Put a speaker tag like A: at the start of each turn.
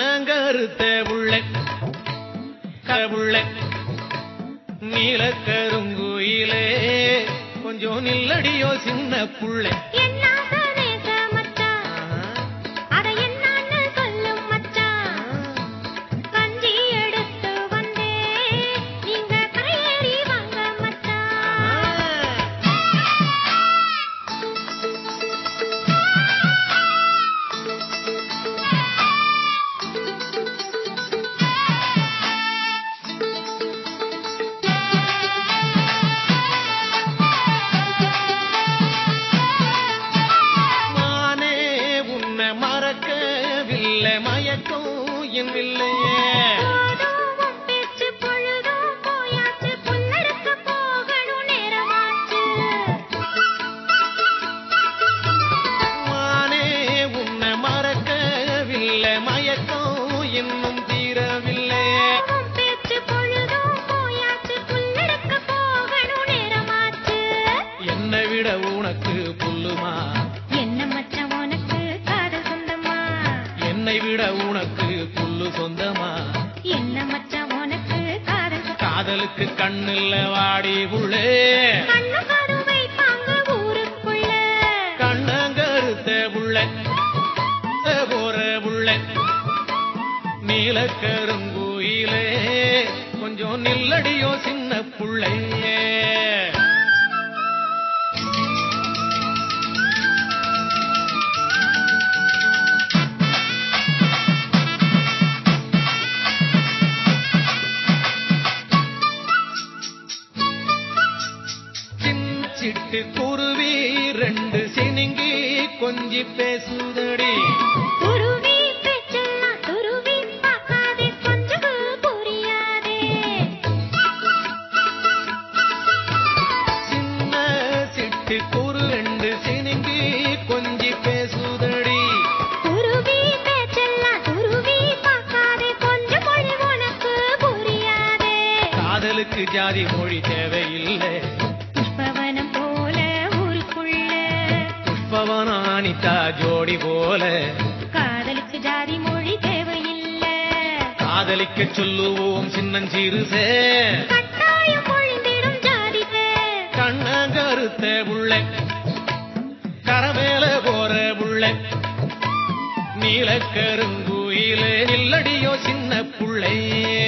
A: கண்ணங்கருத்த புள்ள கபுள்ள நீல கருங்குயிலே கொஞ்சம் நில்லடியோ சின்ன புள்ள
B: என்னாத நேச மச்சான் அத என்னான்னு சொல்லும் மச்சான் கஞ்சி எடுத்து வந்தே நீங்க கரையேறி வாங்க மச்சான்
A: மானே உன்னை மறக்கவில்லை மயக்கம் என் இல்லையே
B: போதும் உன் பேச்சு பொழுதும் போயாச்சு புல்லறுக்க போகணும் நேரமாச்சு
A: மானே உன்னை மறக்கவில்லை மயக்கம் இன்னும் தீரவில்லை
B: உன் பேச்சு பொழுதும் போயாச்சு புல்லறுக்க போகணும் நேரமாச்சு
A: என்னை விட உனக்கு புல்லுமா
B: என்ன மச்சான் உனக்கு காதல் சொந்தமா
A: என்னை விட உனக்கு புல்லு சொந்தமா
B: என்ன மச்சான் உனக்கு காதல் சொந்தமா?
A: காதலுக்கு கண்ணில்ல வாடி புள்ளே
B: கண்ணு கருவை தாங்க ஊருக்குள்ள
A: கண்ணங்கருத்த புள்ள போற புள்ள நீல கருங்குயிலே கொஞ்சம் நில்லடியோ சின்ன புள்ளையே சிட்டு குருவி ரெண்டு சினிங்கி கொஞ்சி பேசுதடி
B: துருவி பேச்செல்லாம் துருவி பார்க்காதே கொஞ்சம் புரியாதே
A: சின்ன சிட்டு குரு ரெண்டு சினிங்கி கொஞ்சி பேசுதடி
B: துருவி பேச்செல்லாம் துருவி பார்க்காதே கொஞ்சம் மொழி உனக்கு புரியாதே
A: காதலுக்கு ஜாதி மொழி தேவையில்லை
B: புஷ்பவனம் போல ஊருக்குள்ள
A: புஷ்பவனானிதா ஜோடி போல
B: காதலுக்கு ஜாதி மொழி தேவையில்லை
A: காதலிக்க சொல்லுவோம் சின்னஞ்சிறுசே
B: கட்டாயம் பொழிந்திடும் ஜாதிவே
A: கண்ணங்கருத்த புள்ள கரமேல போற புள்ள நீல கருங்குயிலே நில்லடியோ சின்ன புள்ளையே